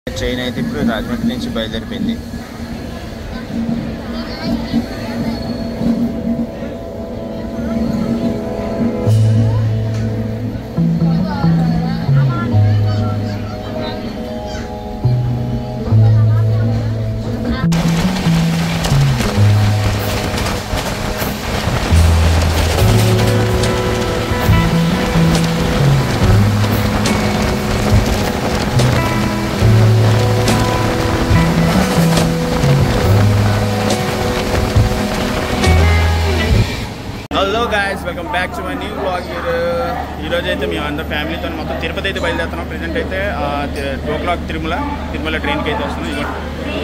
Train అయితే ఇప్పుడు రాజమండ్రి నుంచి బయలుదేరిపోయింది hello guys welcome back to my new blog ఈరోజు అయితే మేము అందరు ఫ్యామిలీతో మొత్తం తిరుపతి అయితే బయలుదేరుతున్నాం ప్రజెంట్ అయితే two o'clock Tirumala Tirumala ట్రైన్కి అయితే వస్తున్నాం ఇదిగో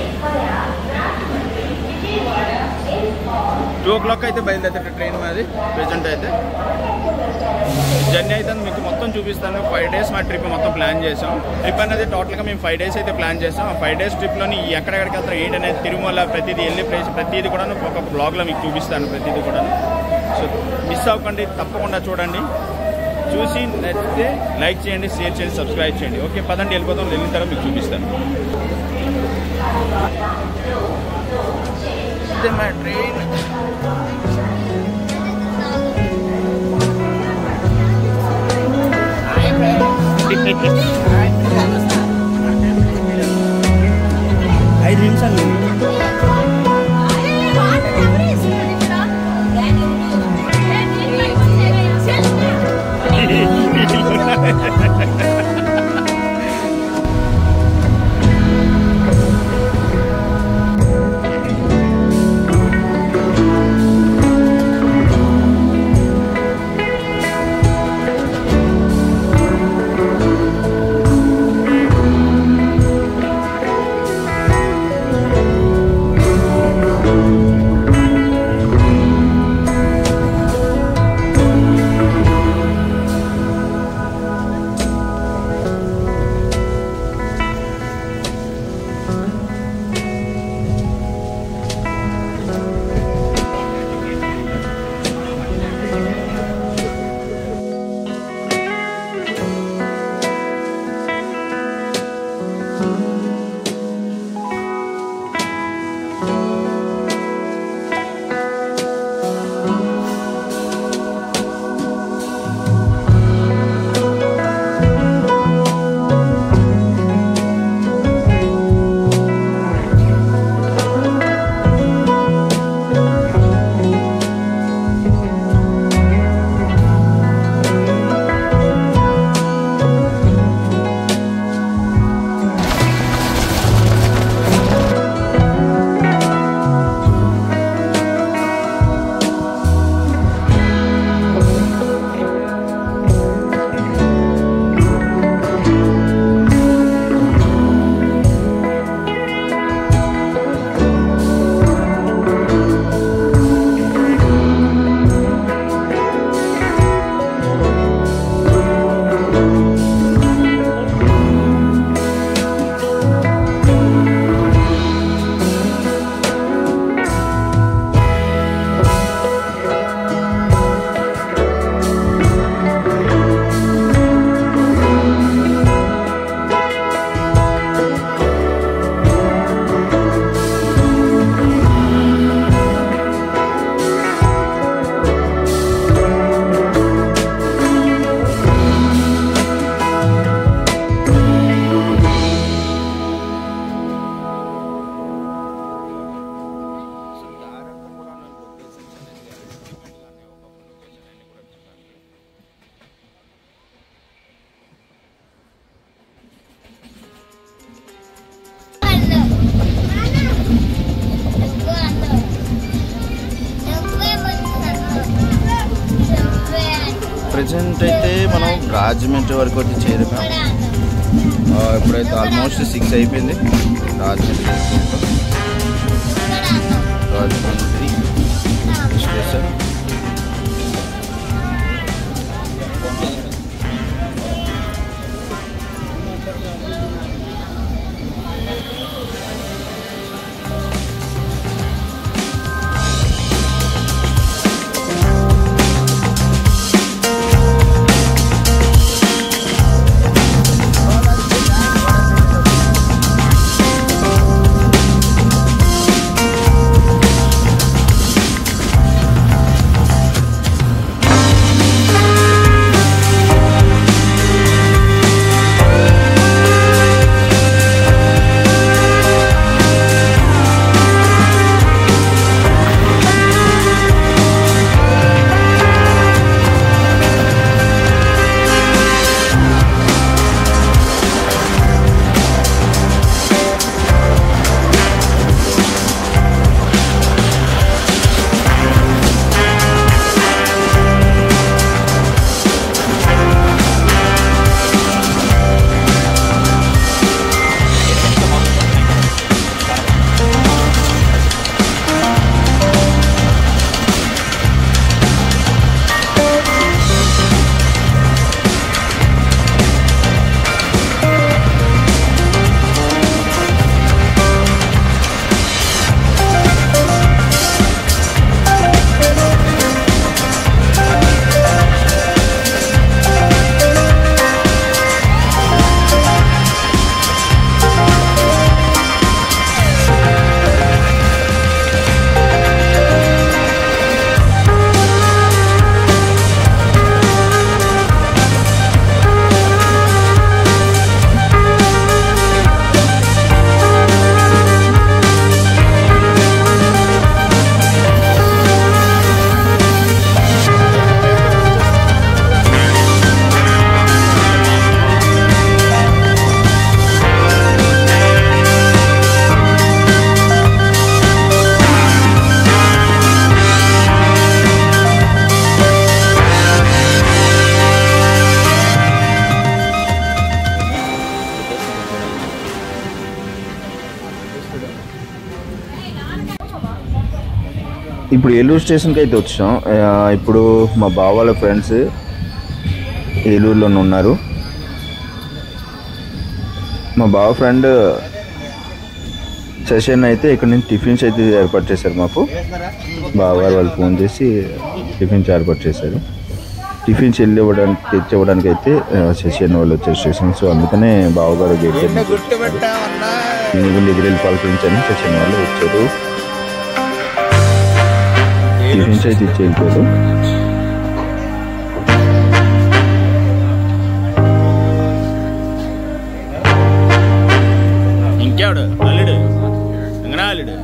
టూ ఓ క్లాక్ అయితే బయలుదేరుతారు ట్రైన్ మాది ప్రజెంట్ అయితే జర్నీ అయితే మీకు మొత్తం చూపిస్తాను ఫైవ్ డేస్ మా ట్రిప్ మొత్తం ప్లాన్ చేసాం ట్రిప్ అనేది టోటల్గా మేము ఫైవ్ డేస్ అయితే ప్లాన్ చేసాం ఆ ఫైవ్ డేస్ ట్రిప్లోని ఎక్కడెక్కడికి వెళ్తారు ఏంటి అనేది తిరుమల ప్రతిదీ వెళ్ళే ప్లేస్ ప్రతిదీ కూడా ఒక బ్లాగ్లో మీకు చూపిస్తాను ప్రతిదీ కూడా సో మిస్ అవ్వకండి తప్పకుండా చూడండి చూసి నచ్చితే లైక్ చేయండి షేర్ చేయండి సబ్స్క్రైబ్ చేయండి ఓకే పదండి వెళ్ళిపోతాం వెళ్ళిన తర్వాత మీకు చూపిస్తాను ఇది మా ట్రైన్ ఐదు నిమిషాలు ప్రజెంట్ అయితే మనం రాజమండ్రి వరకు వచ్చి చేరిపోయాం ఆ, ఇప్పుడైతే ఆల్మోస్ట్ సిక్స్ అయిపోయింది రాజమండ్రి ఎయిర్పోర్ట్. రాజమండ్రి స్టేషన్ ఇప్పుడు ఏలూరు స్టేషన్కి అయితే వచ్చాం ఆ, ఇప్పుడు మా బావ వాళ్ళ ఫ్రెండ్స్ ఏలూరులోనే ఉన్నారు మా బావ ఫ్రెండ్ సెషన్ అయితే ఇక్కడ నుంచి టిఫిన్స్ అయితే ఏర్పాటు చేశారు మాకు బావగారు వాళ్ళు ఫోన్ చేసి టిఫిన్స్ ఏర్పాటు చేశారు టిఫిన్స్ వెళ్ళి ఇవ్వడానికి తెచ్చి ఇవ్వడానికి అయితే సెషన్ వాళ్ళు వచ్చారు స్టేషన్ సో అందుకనే బావగారు గేట్ దగ్గర గుర్తుపెట్టామన్నా నీకు ఎదురెళ్ళి పలకరించని సెషన్ వాళ్ళు వచ్చారు టిఫిన్స్ అయితే ఇచ్చి వెళ్ళిపోయారు ఇంకెవడు అల్లుడు ఇంకనా అల్లుడు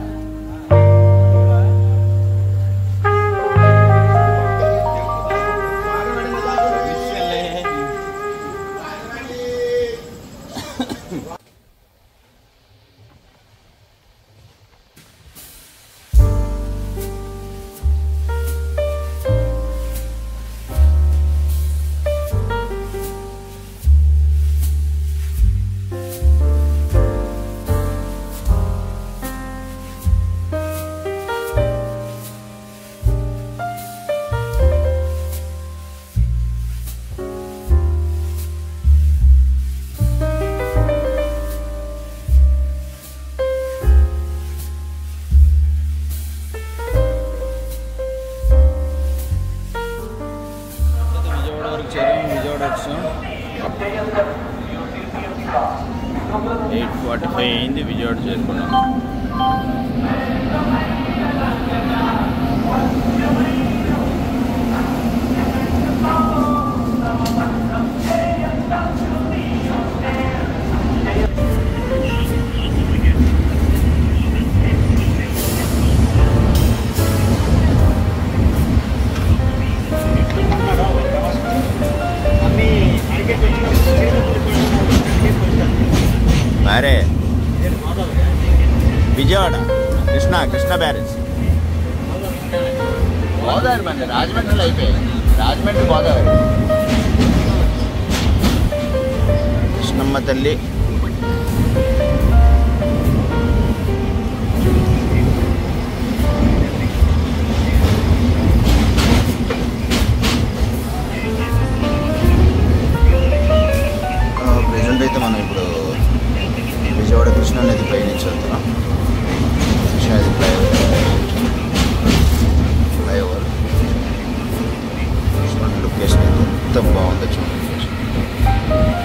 విజయవాడ వరకు చేరాము విజయవాడ వచ్చాం ఎయిట్ ఫార్టీ ఫైవ్ అయింది విజయవాడ చేరుకున్నాం మరే విజయవాడ కృష్ణ కృష్ణ బ్యారేజ్ గోదావరి మంది రాజమండ్రిలో అయిపోయాయి రాజమండ్రి గోదావరి కృష్ణమ్మ తల్లి ప్రజెంట్ అయితే మనం ఇప్పుడు విజయవాడ కృష్ణా నది పై నుంచి వెళ్తున్నాం కృష్ణా నది ఫ్లైఓవర్ ఫ్లైఓవర్ చూడండి లొకేషన్ ఎంత బాగుందో చూడండి లొకేషన్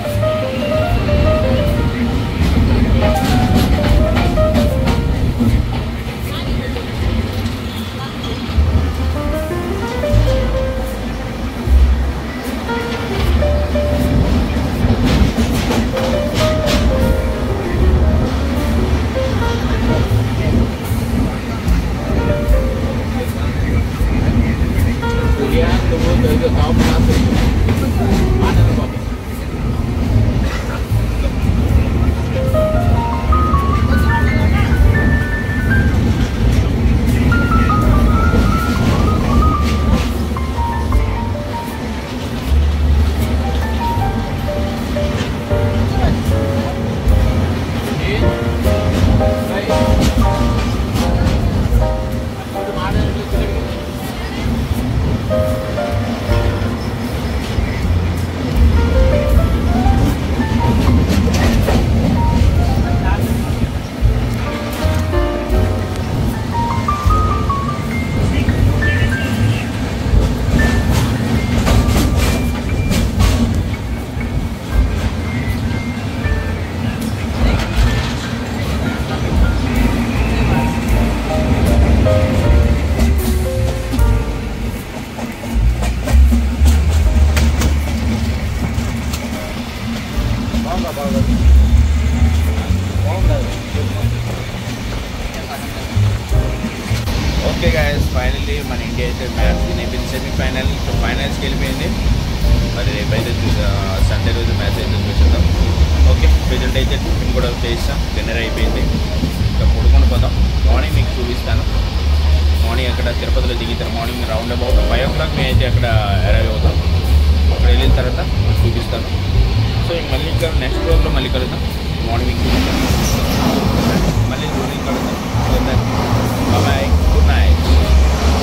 ఓకే గాయస్ ఫైనల్లీ మన ఇండియా అయితే మ్యాచ్ వినిపింది సెమీఫైనల్ సో ఫైనల్స్కి వెళ్ళిపోయింది మరి రేపైతే సండే రోజు మ్యాచ్ అయితే చూసేద్దాం ఓకే ప్రజెంట్ అయితే టిఫిన్ కూడా చేసాం డిన్నర్ అయిపోయింది ఇంకా పడుకొని పోదాం మార్నింగ్ మీకు చూపిస్తాను మార్నింగ్ అక్కడ తిరుపతిలో దిగితే morning round about five o'clock మేము అయితే అక్కడ అరైవ్ అవుతాం అక్కడ వెళ్ళిన తర్వాత మీకు చూపిస్తాను సో ఇంక మళ్ళీ ఇంకా నెక్స్ట్ రోజులో మళ్ళీ కలుద్దాం మార్నింగ్ మీకు చూపిస్తాను మళ్ళీ మార్నింగ్ కలుద్దాం బాయ్ గుడ్ నైట్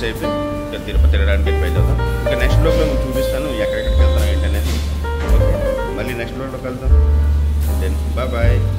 డేస్ అయిపోయి ఇంకా తిరుపతి తిరగడానికి బయలుదేరుతాం ఇంకా నెక్స్ట్ బ్లాగ్లో మీకు చూపిస్తాను ఎక్కడెక్కడికి వెళ్తాం ఏంటనేది ఓకే మళ్ళీ నెక్స్ట్ బ్లాగ్లోకి వెళ్తాం దెన్ బాయ్ బాయ్